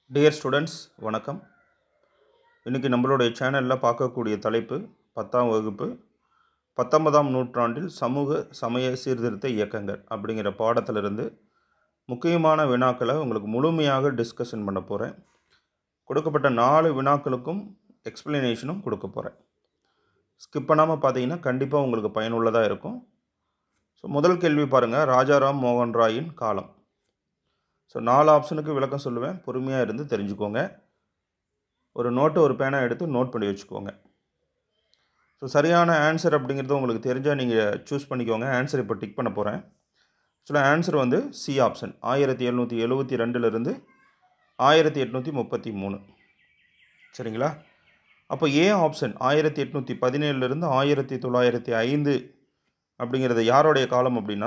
dear students வணக்கம் இன்றைக்கி நம்மளுடைய சேனலில் பார்க்கக்கூடிய தலைப்பு பத்தாம் வகுப்பு பத்தொன்பதாம் நூற்றாண்டில் சமூக சமய சீர்திருத்த இயக்கங்கள் அப்படிங்கிற பாடத்திலிருந்து முக்கியமான வினாக்களை உங்களுக்கு முழுமையாக டிஸ்கஷன் பண்ண போகிறேன் கொடுக்கப்பட்ட நாலு வினாக்களுக்கும் எக்ஸ்ப்ளனேஷனும் கொடுக்க போகிறேன் ஸ்கிப் பண்ணாமல் பார்த்தீங்கன்னா கண்டிப்பாக உங்களுக்கு பயனுள்ளதாக இருக்கும் ஸோ முதல் கேள்வி பாருங்கள் ராஜாராம் மோகன் ராயின் காலம் ஸோ நாலு ஆப்ஷனுக்கு விளக்கம் சொல்லுவேன் பொறுமையாக இருந்து தெரிஞ்சுக்கோங்க ஒரு நோட்டு ஒரு பேனா எடுத்து நோட் பண்ணி வச்சுக்கோங்க ஸோ சரியான ஆன்சர் அப்படிங்கிறது உங்களுக்கு தெரிஞ்சால் நீங்கள் சூஸ் பண்ணிக்கோங்க ஆன்சர் இப்போ டிக் பண்ண போகிறேன் ஆக்சுவலாக ஆன்சர் வந்து சி ஆப்ஷன் ஆயிரத்தி எழுநூற்றி எழுபத்தி ரெண்டுலேருந்து ஆயிரத்தி எட்நூற்றி முப்பத்தி மூணு சரிங்களா அப்போ ஏ ஆப்ஷன் ஆயிரத்தி எட்நூற்றி பதினேழுலேருந்து ஆயிரத்தி தொள்ளாயிரத்தி ஐந்து அப்படிங்கிறது யாருடைய காலம் அப்படின்னா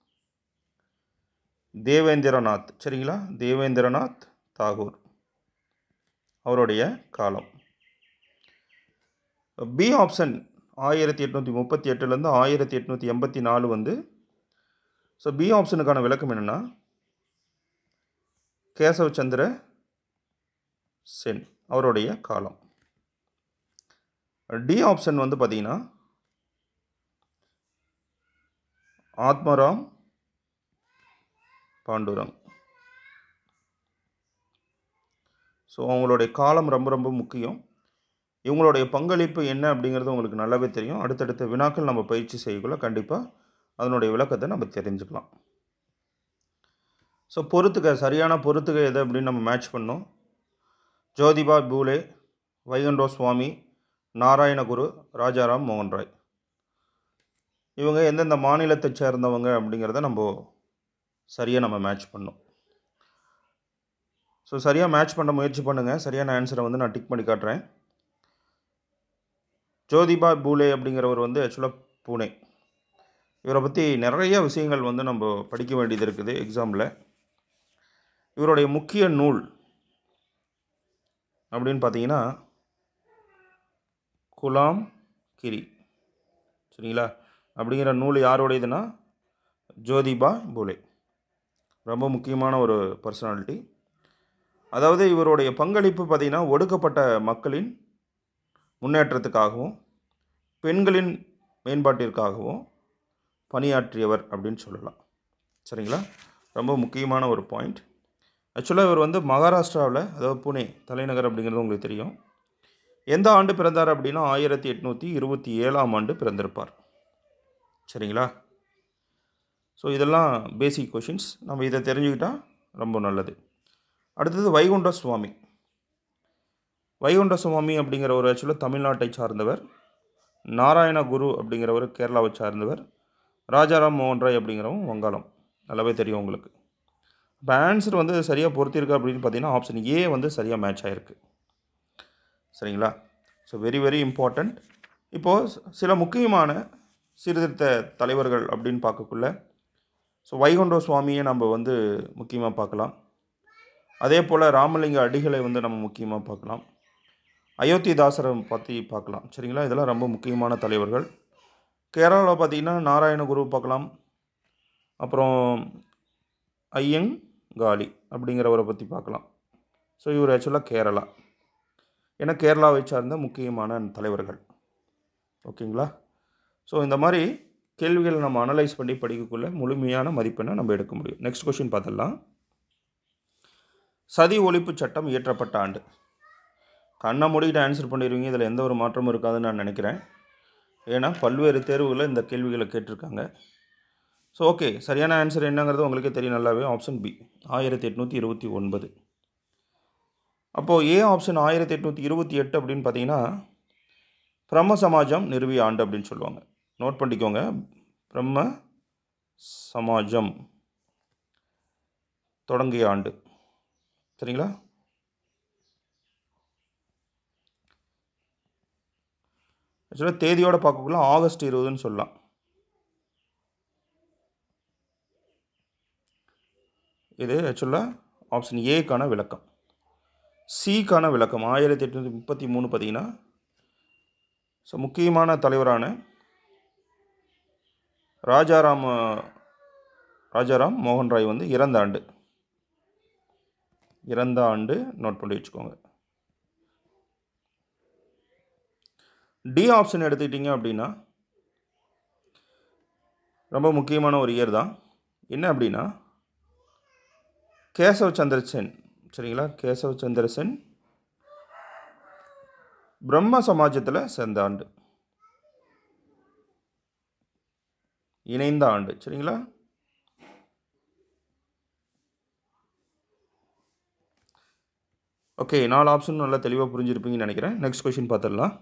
தேவேந்திரநாத் சரிங்களா தேவேந்திரநாத் தாகூர் அவருடைய காலம் பி ஆப்ஷன் ஆயிரத்தி எட்நூற்றி முப்பத்தி எட்டுலேருந்து ஆயிரத்தி எட்நூற்றி எண்பத்தி நாலு வந்து ஸோ பி ஆப்ஷனுக்கான விளக்கம் என்னென்னா கேசவ் சந்திர சென் அவருடைய காலம் டி ஆப்ஷன் வந்து பார்த்திங்கன்னா ஆத்மராம் பாண்டுரங் ஸோ அவங்களுடைய காலம் ரொம்ப ரொம்ப முக்கியம் இவங்களுடைய பங்களிப்பு என்ன அப்படிங்கிறது உங்களுக்கு நல்லாவே தெரியும் அடுத்தடுத்த வினாக்கள் நம்ம பயிற்சி செய்யக்குள்ள கண்டிப்பாக அதனுடைய விளக்கத்தை நம்ம தெரிஞ்சுக்கலாம் ஸோ பொறுத்துக்க சரியான பொறுத்துக்க எது அப்படின்னு நம்ம மேட்ச் பண்ணோம் ஜோதிபா பூலே வைகுண்டோ சுவாமி நாராயணகுரு ராஜாராம் மோகன் ராய் இவங்க எந்தெந்த மாநிலத்தை சேர்ந்தவங்க அப்படிங்கிறத நம்ம சரியாக நம்ம மேட்ச் பண்ணோம் ஸோ சரியாக மேட்ச் பண்ண முயற்சி பண்ணுங்கள் சரியான ஆன்சரை வந்து நான் டிக் பண்ணி காட்டுறேன் ஜோதிபா பூலே அப்படிங்கிறவர் வந்து ஆக்சுவலாக பூனே இவரை பற்றி நிறைய விஷயங்கள் வந்து நம்ம படிக்க வேண்டியது இருக்குது எக்ஸாமில் இவருடைய முக்கிய நூல் அப்படின்னு பார்த்தீங்கன்னா குலாம் கிரி சரிங்களா அப்படிங்கிற நூல் யாருடையதுன்னா ஜோதிபா பூலே ரொம்ப முக்கியமான ஒரு பர்சனாலிட்டி அதாவது இவருடைய பங்களிப்பு பார்த்திங்கன்னா ஒடுக்கப்பட்ட மக்களின் முன்னேற்றத்துக்காகவும் பெண்களின் மேம்பாட்டிற்காகவும் பணியாற்றியவர் அப்படின்னு சொல்லலாம் சரிங்களா ரொம்ப முக்கியமான ஒரு பாயிண்ட் ஆக்சுவலாக இவர் வந்து மகாராஷ்டிராவில் அதாவது புனே தலைநகர் அப்படிங்கிறது உங்களுக்கு தெரியும் எந்த ஆண்டு பிறந்தார் அப்படின்னா ஆயிரத்தி எட்நூற்றி இருபத்தி ஏழாம் ஆண்டு பிறந்திருப்பார் சரிங்களா ஸோ இதெல்லாம் பேசிக் கொஷின்ஸ் நம்ம இதை தெரிஞ்சுக்கிட்டால் ரொம்ப நல்லது அடுத்தது வைகுண்ட சுவாமி வைகுண்ட சுவாமி அப்படிங்கிற ஒரு ஆக்சுவலாக தமிழ்நாட்டை சார்ந்தவர் நாராயண குரு அப்படிங்கிறவர் கேரளாவை சார்ந்தவர் ராஜாராம் மோகன் ராய் அப்படிங்கிறவங்க வங்காளம் நல்லாவே தெரியும் உங்களுக்கு இப்போ ஆன்சர் வந்து சரியாக பொருத்திருக்கு அப்படின்னு பார்த்தீங்கன்னா ஆப்ஷன் ஏ வந்து சரியாக மேட்ச் ஆகிருக்கு சரிங்களா ஸோ வெரி வெரி இம்பார்ட்டண்ட் இப்போது சில முக்கியமான சீர்திருத்த தலைவர்கள் அப்படின்னு பார்க்கக்குள்ள ஸோ வைகுண்ட சுவாமியை நம்ம வந்து முக்கியமாக பார்க்கலாம் அதே போல் ராமலிங்க அடிகளை வந்து நம்ம முக்கியமாக பார்க்கலாம் அயோத்திதாசரை பற்றி பார்க்கலாம் சரிங்களா இதெல்லாம் ரொம்ப முக்கியமான தலைவர்கள் கேரளாவில் பார்த்திங்கன்னா நாராயணகுரு பார்க்கலாம் அப்புறம் ஐயங் காலி அப்படிங்கிறவரை பற்றி பார்க்கலாம் ஸோ இவர் ஆக்சுவலாக கேரளா ஏன்னா கேரளாவை சார்ந்த முக்கியமான தலைவர்கள் ஓகேங்களா ஸோ இந்த மாதிரி கேள்விகளை நம்ம அனலைஸ் பண்ணி படிக்கக்குள்ள முழுமையான மதிப்பெண்ணை நம்ம எடுக்க முடியும் நெக்ஸ்ட் கொஷின் பார்த்துடலாம் சதி ஒழிப்பு சட்டம் இயற்றப்பட்ட ஆண்டு கண்ணை மூடிக்கிட்டு ஆன்சர் பண்ணிடுவீங்க இதில் எந்த ஒரு மாற்றமும் இருக்காதுன்னு நான் நினைக்கிறேன் ஏன்னா பல்வேறு தேர்வுகளில் இந்த கேள்விகளை கேட்டிருக்காங்க ஸோ ஓகே சரியான ஆன்சர் என்னங்கிறது உங்களுக்கே தெரியும் நல்லாவே ஆப்ஷன் பி ஆயிரத்தி எட்நூற்றி இருபத்தி ஒன்பது அப்போது ஏ ஆப்ஷன் ஆயிரத்தி எட்நூற்றி இருபத்தி எட்டு அப்படின்னு பார்த்தீங்கன்னா பிரம்ம சமாஜம் நிறுவிய ஆண்டு அப்படின்னு சொல்லுவாங்க நோட் பண்ணிக்கோங்க பிரம்ம சமாஜம் தொடங்கிய ஆண்டு சரிங்களா ஆக்சுவலாக தேதியோடு பார்க்கக்குள்ள ஆகஸ்ட் இருபதுன்னு சொல்லலாம் இது ஆக்சுவலாக ஆப்ஷன் ஏக்கான விளக்கம் சிக்கான விளக்கம் ஆயிரத்தி எட்நூற்றி முப்பத்தி மூணு பார்த்தீங்கன்னா ஸோ முக்கியமான தலைவரான ராஜாராம் ராஜாராம் மோகன் ராய் வந்து இறந்த ஆண்டு இறந்த ஆண்டு நோட் பண்ணி வச்சுக்கோங்க டி ஆப்ஷன் எடுத்துக்கிட்டிங்க அப்படின்னா ரொம்ப முக்கியமான ஒரு இயர் தான் என்ன அப்படின்னா கேசவ் சந்திர சென் சரிங்களா கேசவ் சந்திர சென் பிரம்ம சமாஜத்தில் சேர்ந்த ஆண்டு இணைந்த ஆண்டு சரிங்களா ஓகே நாலு ஆப்ஷன் நல்லா தெளிவாக புரிஞ்சிருப்பீங்கன்னு நினைக்கிறேன் நெக்ஸ்ட் கொஷின் பார்த்துடலாம்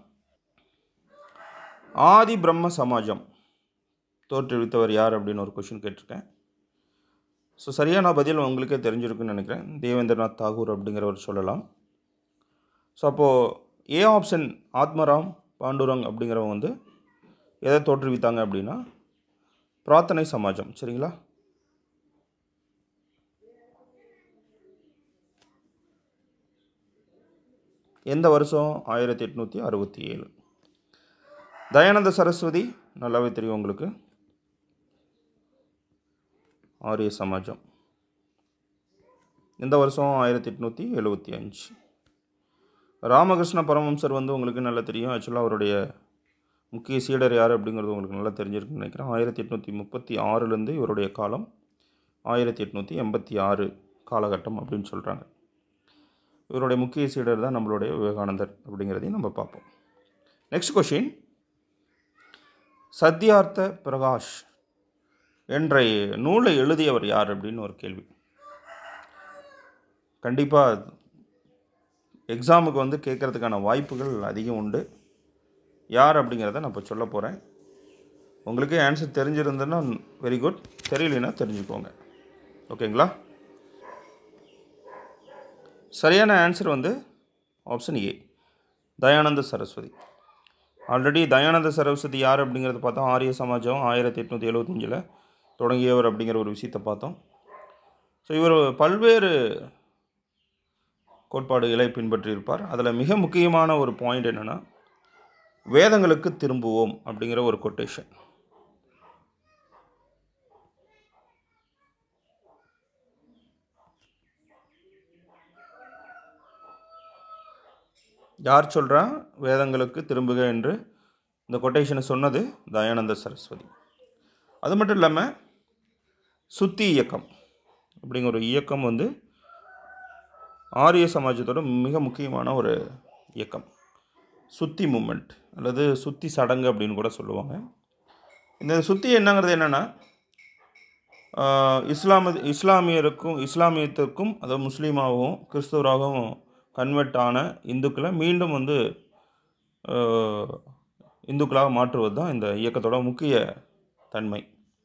ஆதி பிரம்ம சமாஜம் தோற்றுவித்தவர் யார் அப்படின்னு ஒரு கொஷின் கேட்டிருக்கேன் ஸோ சரியான பதில் உங்களுக்கே தெரிஞ்சிருக்குன்னு நினைக்கிறேன் தேவேந்திரநாத் தாகூர் அப்படிங்கிறவர் சொல்லலாம் ஸோ அப்போது ஏ ஆப்ஷன் ஆத்மராம் பாண்டுரங் அப்படிங்கிறவங்க வந்து எதை தோற்றுவித்தாங்க அப்படின்னா பிரார்த்தனை சமாஜம் சரிங்களா எந்த வருஷம் ஆயிரத்தி எட்நூற்றி அறுபத்தி ஏழு தயானந்த சரஸ்வதி நல்லாவே தெரியும் உங்களுக்கு ஆரிய சமாஜம் எந்த வருஷம் ஆயிரத்தி எட்நூற்றி எழுபத்தி அஞ்சு ராமகிருஷ்ண பரமஹம்சர் வந்து உங்களுக்கு நல்லா தெரியும் ஆக்சுவலாக அவருடைய முக்கிய சீடர் யார் அப்படிங்கிறது உங்களுக்கு நல்லா தெரிஞ்சிருக்குன்னு நினைக்கிறேன் ஆயிரத்தி எட்நூற்றி முப்பத்தி ஆறுலேருந்து இவருடைய காலம் ஆயிரத்தி எட்நூற்றி எண்பத்தி ஆறு காலகட்டம் அப்படின்னு சொல்கிறாங்க இவருடைய முக்கிய சீடர் தான் நம்மளுடைய விவேகானந்தர் அப்படிங்கிறதையும் நம்ம பார்ப்போம் நெக்ஸ்ட் கொஷின் சத்யார்த்த பிரகாஷ் என்ற நூலை எழுதியவர் யார் அப்படின்னு ஒரு கேள்வி கண்டிப்பாக எக்ஸாமுக்கு வந்து கேட்குறதுக்கான வாய்ப்புகள் அதிகம் உண்டு யார் அப்படிங்கிறத நான் இப்போ சொல்ல போகிறேன் உங்களுக்கு ஆன்சர் தெரிஞ்சிருந்ததுன்னா வெரி குட் தெரியலனா தெரிஞ்சுக்கோங்க ஓகேங்களா சரியான ஆன்சர் வந்து option A Dayananda Saraswati already Dayananda Saraswati யார் அப்படிங்கிறத பார்த்தோம் ஆரிய சமாஜம் ஆயிரத்தி எட்நூற்றி எழுபத்தஞ்சில் தொடங்கியவர் அப்படிங்கிற ஒரு விஷயத்தை பார்த்தோம் ஸோ இவர் பல்வேறு கோட்பாடுகளை பின்பற்றியிருப்பார் அதில் மிக முக்கியமான ஒரு பாயிண்ட் என்னென்னா வேதங்களுக்கு திரும்புவோம் அப்படிங்கிற ஒரு கொட்டேஷன் யார் சொல்கிறா வேதங்களுக்கு திரும்புக என்று இந்த கொட்டேஷனை சொன்னது தயானந்த சரஸ்வதி அது மட்டும் இல்லாமல் சுத்தி இயக்கம் அப்படிங்கிற ஒரு இயக்கம் வந்து ஆரிய சமாஜத்தோட மிக முக்கியமான ஒரு இயக்கம் சுத்தி மூமெண்ட் அல்லது சுத்தி சடங்கு அப்படின்னு கூட சொல்லுவாங்க இந்த சுத்தி என்னங்கிறது என்னென்னா இஸ்லாம இஸ்லாமியருக்கும் இஸ்லாமியத்துக்கும் அதாவது முஸ்லீமாகவும் கிறிஸ்தவராகவும் கன்வெர்ட் ஆன இந்துக்களை மீண்டும் வந்து ஆஹ், இந்துக்களாக மாற்றுவது தான் இந்த இயக்கத்தோட முக்கிய தன்மை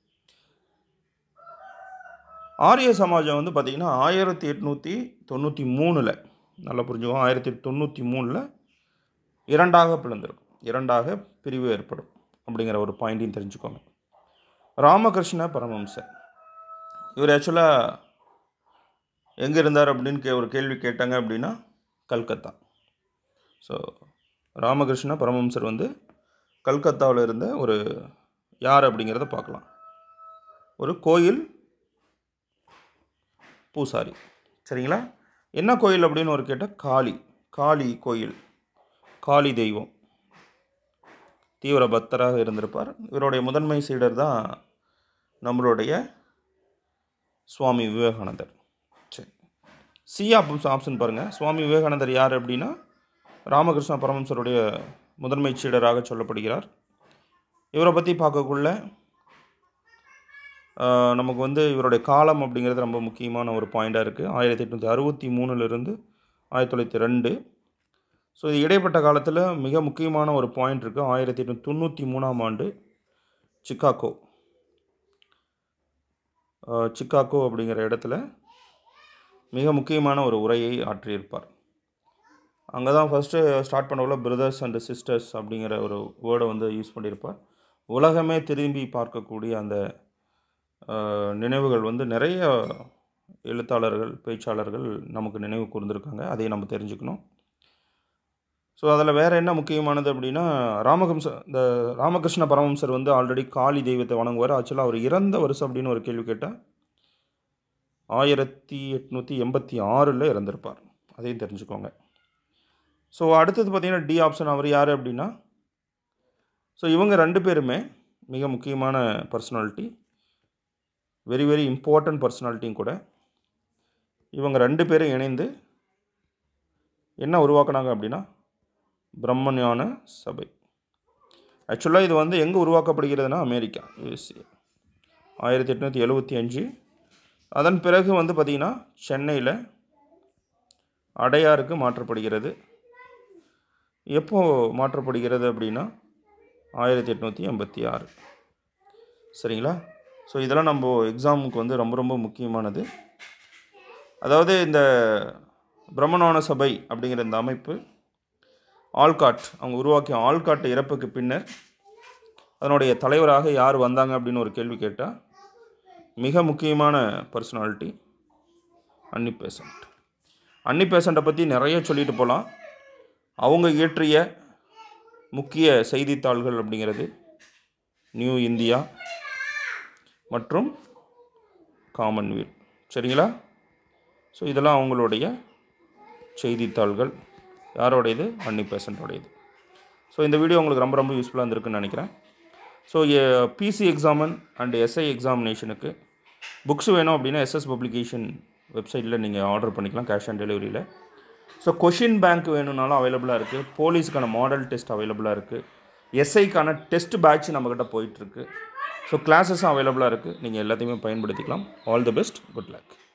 ஆரிய சமாஜம் வந்து பார்த்திங்கன்னா ஆயிரத்தி எட்நூற்றி தொண்ணூற்றி மூணில் நல்லா புரிஞ்சுக்கோங்க ஆயிரத்தி தொண்ணூற்றி மூணில் இரண்டாக பிளந்திருக்கும் இரண்டாக பிரிவு ஏற்படும் அப்படிங்கிற ஒரு பாயிண்டையும் தெரிஞ்சுக்கோங்க ராமகிருஷ்ண பரமஹம்சர் இவர் ஆக்சுவலாக எங்கே இருந்தார் அப்படின்னு கே ஒரு கேள்வி கேட்டாங்க அப்படின்னா கல்கத்தா ஸோ ராமகிருஷ்ண பரமஹம்சர் வந்து கல்கத்தாவில் இருந்த ஒரு யார் அப்படிங்கிறத பார்க்கலாம் ஒரு கோயில் பூசாரி சரிங்களா என்ன கோயில் அப்படின்னு ஒரு கேட்டால் காளி காளி கோயில் காளி தெய்வம் தீவிர பக்தராக இருந்திருப்பார் இவருடைய முதன்மை சீடர் தான் நம்மளுடைய சுவாமி விவேகானந்தர் சரி சி ஆப்ஷன் ஆப்ஷன் பாருங்கள் சுவாமி விவேகானந்தர் யார் அப்படின்னா ராமகிருஷ்ண பரமஹம்சருடைய முதன்மை சீடராக சொல்லப்படுகிறார் இவரை பற்றி பார்க்கக்குள்ள ஆஹ், நமக்கு வந்து இவருடைய காலம் அப்படிங்கிறது ரொம்ப முக்கியமான ஒரு பாயிண்டாக இருக்குது ஆயிரத்தி எட்நூற்றி அறுபத்தி மூணுலேருந்து ஆயிரத்தி தொள்ளாயிரத்தி ரெண்டு ஸோ இது இடைப்பட்ட காலத்தில் மிக முக்கியமான ஒரு பாயிண்ட் இருக்குது ஆயிரத்தி எட்நூற்றி தொண்ணூற்றி மூணாம் ஆண்டு சிக்காகோ ஆஹ், சிக்காகோ அப்படிங்கிற இடத்துல மிக முக்கியமான ஒரு உரையை ஆற்றியிருப்பார் அங்கே தான் ஃபஸ்ட்டு ஸ்டார்ட் பண்ணக்குள்ள பிரதர்ஸ் அண்ட் சிஸ்டர்ஸ் அப்படிங்கிற ஒரு வேர்டை வந்து யூஸ் பண்ணியிருப்பார் உலகமே திரும்பி பார்க்கக்கூடிய அந்த ஆஹ், நினைவுகள் வந்து நிறைய எழுத்தாளர்கள் பேச்சாளர்கள் நமக்கு நினைவு கூர்ந்திருக்காங்க அதையும் நம்ம தெரிஞ்சுக்கணும் ஸோ அதில் வேறு என்ன முக்கியமானது அப்படின்னா ராமகம்ச இந்த ராமகிருஷ்ண பரமஹம்சர் வந்து ஆல்ரெடி காளி தெய்வத்தை வணங்குவார் ஆக்சுவலாக அவர் இறந்த வருஷம் அப்படின்னு ஒரு கேள்வி கேட்டால் ஆயிரத்தி எட்நூற்றி எண்பத்தி ஆறில் இறந்திருப்பார் அதையும் தெரிஞ்சுக்கோங்க ஸோ அடுத்தது பார்த்தீங்கன்னா டி ஆப்ஷன் அவர் யார் அப்படின்னா ஸோ இவங்க ரெண்டு பேருமே மிக முக்கியமான பர்சனாலிட்டி வெரி வெரி இம்பார்ட்டன்ட் பர்சனாலிட்டியும் கூட இவங்க ரெண்டு பேரும் இணைந்து என்ன உருவாக்குனாங்க அப்படின்னா பிரம்மஞான சபை ஆக்சுவலாக இது வந்து எங்கே உருவாக்கப்படுகிறதுனா அமெரிக்கா யூஎஸ்ஏ ஆயிரத்தி எட்நூற்றி எழுபத்தி அஞ்சு அதன் பிறகு வந்து பார்த்திங்கன்னா சென்னையில் அடையாருக்கு மாற்றப்படுகிறது எப்போ மாற்றப்படுகிறது அப்படின்னா ஆயிரத்தி எட்நூற்றி எண்பத்தி ஆறு சரிங்களா ஸோ இதெல்லாம் நம்ம எக்ஸாமுக்கு வந்து ரொம்ப ரொம்ப முக்கியமானது அதாவது இந்த பிரம்மணான சபை அப்படிங்கிற இந்த அமைப்பு ஆல்காட் அவங்க உருவாக்கிய ஆல்காட் இறப்புக்கு பின்னர் அதனுடைய தலைவராக யார் வந்தாங்க அப்படின்னு ஒரு கேள்வி கேட்டால் மிக முக்கியமான பர்சனாலிட்டி அன்னி பேசண்ட் அன்னி பேசண்ட்டை பற்றி நிறைய சொல்லிட்டு போகலாம் அவங்க இயற்றிய முக்கிய செய்தித்தாள்கள் அப்படிங்கிறது நியூ இந்தியா மற்றும் காமன்வெல்த் சரிங்களா ஸோ இதெல்லாம் அவங்களுடைய செய்தித்தாள்கள் யாரோடையது அன்னி பேசண்ட்டோடையது ஸோ இந்த வீடியோ உங்களுக்கு ரொம்ப ரொம்ப யூஸ்ஃபுல்லாக இருந்திருக்குன்னு நினைக்கிறேன் so PC exam and SI எக்ஸாமினேஷனுக்கு புக்ஸ் வேணும் அப்படின்னா எஸ்எஸ் பப்ளிகேஷன் வெப்சைட்டில் நீங்கள் ஆர்டர் பண்ணிக்கலாம் கேஷ் ஆன் டெலிவரியில் ஸோ கொஷின் பேங்க் வேணும்னாலும் அவைலபிளாக இருக்குது போலீஸ்க்கான மாடல் டெஸ்ட் அவைலபிளாக இருக்குது எஸ்ஐக்கான டெஸ்ட் பேட்ச் நம்மக்கிட்ட போயிட்டுருக்கு ஸோ கிளாஸஸும் அவைலபிளாக இருக்குது நீங்கள் எல்லாத்தையுமே பயன்படுத்திக்கலாம் all the best good luck